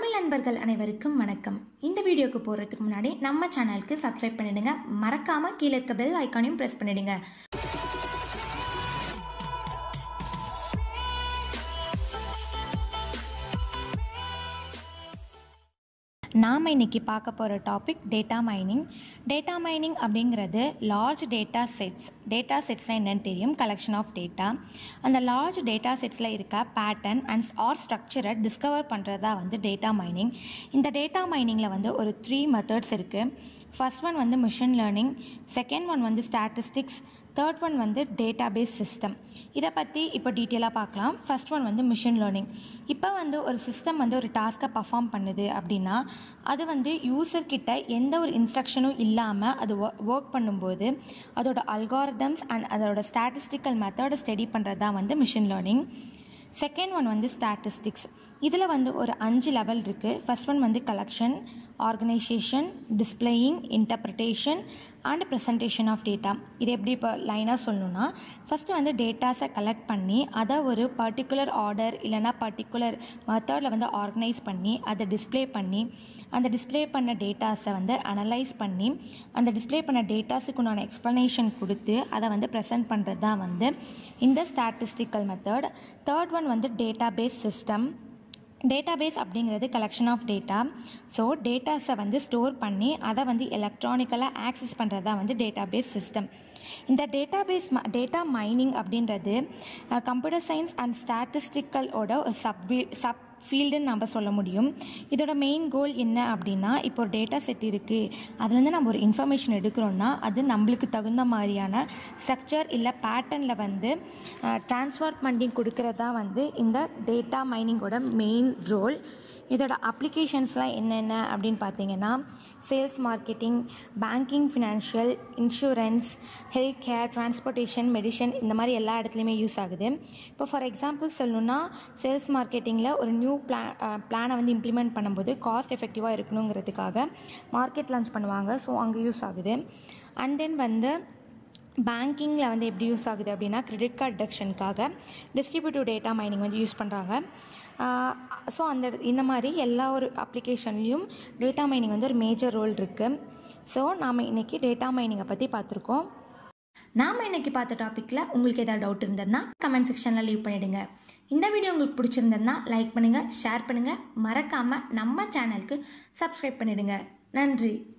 தமிழ் நண்பர்கள் அனைவருக்கும் வணக்கம் இந்த வீடியோக்கு போகிறதுக்கு முன்னாடி நம்ம சேனலுக்கு சப்ஸ்கிரைப் பண்ணிடுங்க மறக்காமல் கீழே இருக்க பெல் ஐக்கானையும் ப்ரெஸ் பண்ணிடுங்க நாம் இன்னைக்கு பார்க்க போகிற topic data mining data mining அப்படிங்கிறது லார்ஜ் டேட்டா செட்ஸ் டேட்டா செட்ஸ்னால் என்னென்னு தெரியும் கலெக்ஷன் ஆஃப் டேட்டா அந்த லார்ஜ் டேட்டா செட்ஸில் இருக்க பேட்டர்ன் அண்ட் ஆர் ஸ்ட்ரக்சரை டிஸ்கவர் பண்ணுறதா வந்து டேட்டா மைனிங் இந்த டேட்டா மைனிங்கில் வந்து ஒரு த்ரீ மெத்தட்ஸ் இருக்குது ஃபர்ஸ்ட் ஒன் வந்து மிஷின் லேர்னிங் செகண்ட் ஒன் வந்து ஸ்டாட்டிஸ்டிக்ஸ் தேர்ட் ஒன் வந்து டேட்டா பேஸ் சிஸ்டம் இதை பற்றி இப்போ டீட்டெயிலாக பார்க்கலாம் ஃபர்ஸ்ட் ஒன் வந்து மிஷின் லேர்னிங் இப்போ வந்து ஒரு சிஸ்டம் வந்து ஒரு டாஸ்க்கை பர்ஃபார்ம் பண்ணுது அப்படின்னா அது வந்து யூசர்கிட்ட எந்த ஒரு இன்ஸ்ட்ரக்ஷனும் இல்லாமல் அது ஒர்க் பண்ணும்போது அதோட அல்காரிதம்ஸ் அண்ட் அதோட ஸ்டாட்டிஸ்டிக்கல் மெத்தடை ஸ்டடி பண்ணுறது தான் வந்து மிஷின் லேர்னிங் செகண்ட் ஒன் வந்து ஸ்டாட்டிஸ்டிக்ஸ் இதில் வந்து ஒரு அஞ்சு லெவல் இருக்குது ஃபர்ஸ்ட் ஒன் வந்து collection organisation displaying interpretation and presentation of data இது எப்படி இப்போ லைனாக சொல்லணும்னா ஃபஸ்ட்டு வந்து டேட்டாஸை கலெக்ட் பண்ணி அதை ஒரு பர்டிகுலர் ஆர்டர் இல்லைனா பர்டிகுலர் மெத்தடில் வந்து ஆர்கனைஸ் பண்ணி அதை டிஸ்ப்ளே பண்ணி அந்த டிஸ்ப்ளே பண்ண டேட்டாஸை வந்து அனலைஸ் பண்ணி அந்த டிஸ்ப்ளே பண்ண டேட்டாஸுக்கு உண்டான எக்ஸ்ப்ளனேஷன் கொடுத்து அதை வந்து ப்ரெசென்ட் பண்ணுறது தான் வந்து இந்த ஸ்டாட்டிஸ்டிக்கல் மெத்தட் தேர்ட் ஒன் வந்து டேட்டா பேஸ் சிஸ்டம் டேட்டாபேஸ் அப்படிங்கிறது கலெக்ஷன் ஆஃப் டேட்டா ஸோ டேட்டாஸை வந்து ஸ்டோர் பண்ணி அதை வந்து எலக்ட்ரானிக்கலாக ஆக்சஸ் பண்ணுறது தான் வந்து டேட்டாபேஸ் சிஸ்டம் இந்த டேட்டாபேஸ் ம டேட்டா மைனிங் அப்படின்றது கம்ப்யூட்டர் சயின்ஸ் அண்ட் ஸ்டாட்டிஸ்டிக்கலோட ஒரு சப் சப் ஃபீல்டுன்னு நம்ம சொல்ல முடியும் இதோட மெயின் கோல் என்ன அப்படின்னா இப்போ ஒரு டேட்டா செட் இருக்குது அதுலேருந்து நம்ம ஒரு இன்ஃபர்மேஷன் எடுக்கிறோன்னா அது நம்மளுக்கு தகுந்த மாதிரியான ஸ்ட்ரக்சர் இல்லை பேட்டர்னில் வந்து ட்ரான்ஸ்ஃபர் பண்ணி கொடுக்கறது தான் வந்து இந்த டேட்டா மைனிங்கோட மெயின் ரோல் இதோட அப்ளிகேஷன்ஸ்லாம் என்னென்ன அப்படின்னு பார்த்தீங்கன்னா sales marketing banking financial insurance health care transportation medicine இந்த மாதிரி எல்லா இடத்துலையுமே யூஸ் ஆகுது இப்போ ஃபார் எக்ஸாம்பிள் சொல்லணுன்னா சேல்ஸ் மார்க்கெட்டிங்கில் ஒரு நியூ பிளா பிளானை வந்து இம்ப்ளிமெண்ட் பண்ணும்போது காஸ்ட் எஃபெக்டிவாக இருக்கணுங்கிறதுக்காக மார்க்கெட் லான்ச் பண்ணுவாங்க ஸோ அங்கே யூஸ் ஆகுது அண்ட் தென் வந்து பேங்கிங்கில் வந்து எப்படி யூஸ் ஆகுது அப்படின்னா கிரெடிட் கார்டு டிடக்ஷனுக்காக டிஸ்ட்ரிபியூட்டிவ் டேட்டா மைனிங் வந்து யூஸ் பண்ணுறாங்க ஸோ அந்த இந்த மாதிரி எல்லா ஒரு அப்ளிகேஷன்லேயும் டேட்டா மைனிங் வந்து ஒரு மேஜர் ரோல் இருக்குது ஸோ நாம் இன்றைக்கி டேட்டா மைனிங்கை பற்றி பார்த்துருக்கோம் நாம் இன்னைக்கு பார்த்த டாப்பிக்கில் உங்களுக்கு ஏதாவது டவுட் இருந்ததுன்னா கமெண்ட் செக்ஷனில் லீவ் பண்ணிவிடுங்க இந்த வீடியோ உங்களுக்கு பிடிச்சிருந்ததுன்னா லைக் பண்ணுங்கள் ஷேர் பண்ணுங்கள் மறக்காமல் நம்ம சேனலுக்கு சப்ஸ்கிரைப் பண்ணிவிடுங்க நன்றி